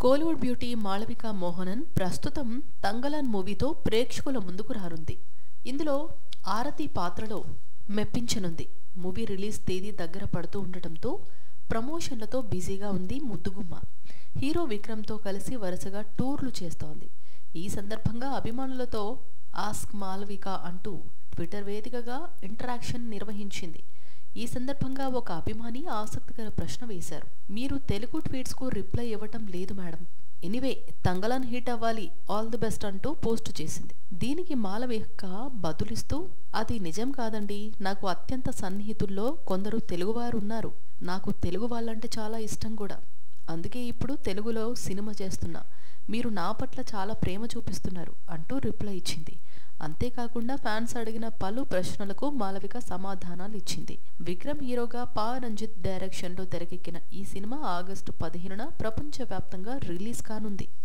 Kollywood beauty Malavika Mohanan ప్రస్తుతం తంగలన్ మూవీతో ప్రేక్షకుల ముందుకు రానుంది ఇందులో ఆరతి పాత్రలో మెప్పించనుంది మూవీ రిలీజ్ తేదీ దగ్గర పడుతూ ఉండటంతో ప్రమోషన్లతో బిజీగా ఉంది ముద్దుగుమ్మ హీరో విక్రమ్తో కలిసి వరుసగా టూర్లు చేస్తోంది ఈ సందర్భంగా అభిమానులతో ఆస్క్ మాలవిక అంటూ ట్విట్టర్ వేదికగా ఇంటరాక్షన్ నిర్వహించింది ఈ సందర్భంగా ఒక అభిమాని ఆసక్తికర ప్రశ్న వేశారు మీరు తెలుగు ట్వీట్స్కు రిప్లై ఇవ్వటం లేదు మేడం ఎనివే తంగలన్ హిట్ అవ్వాలి ఆల్ ది బెస్ట్ అంటూ పోస్ట్ చేసింది దీనికి మాలవిక బదులిస్తూ అది నిజం కాదండి నాకు అత్యంత సన్నిహితుల్లో కొందరు తెలుగువారు ఉన్నారు నాకు తెలుగు వాళ్ళంటే చాలా ఇష్టం కూడా అందుకే ఇప్పుడు తెలుగులో సినిమా చేస్తున్నా మీరు నా పట్ల చాలా ప్రేమ చూపిస్తున్నారు అంటూ రిప్లై ఇచ్చింది అంతేకాకుండా ఫ్యాన్స్ అడిగిన పలు ప్రశ్నలకు మాలవిక సమాధానాలు ఇచ్చింది విక్రమ్ హీరోగా పా రంజిత్ డైరెక్షన్లో తెరకెక్కిన ఈ సినిమా ఆగస్టు పదిహేనున ప్రపంచవ్యాప్తంగా రిలీజ్ కానుంది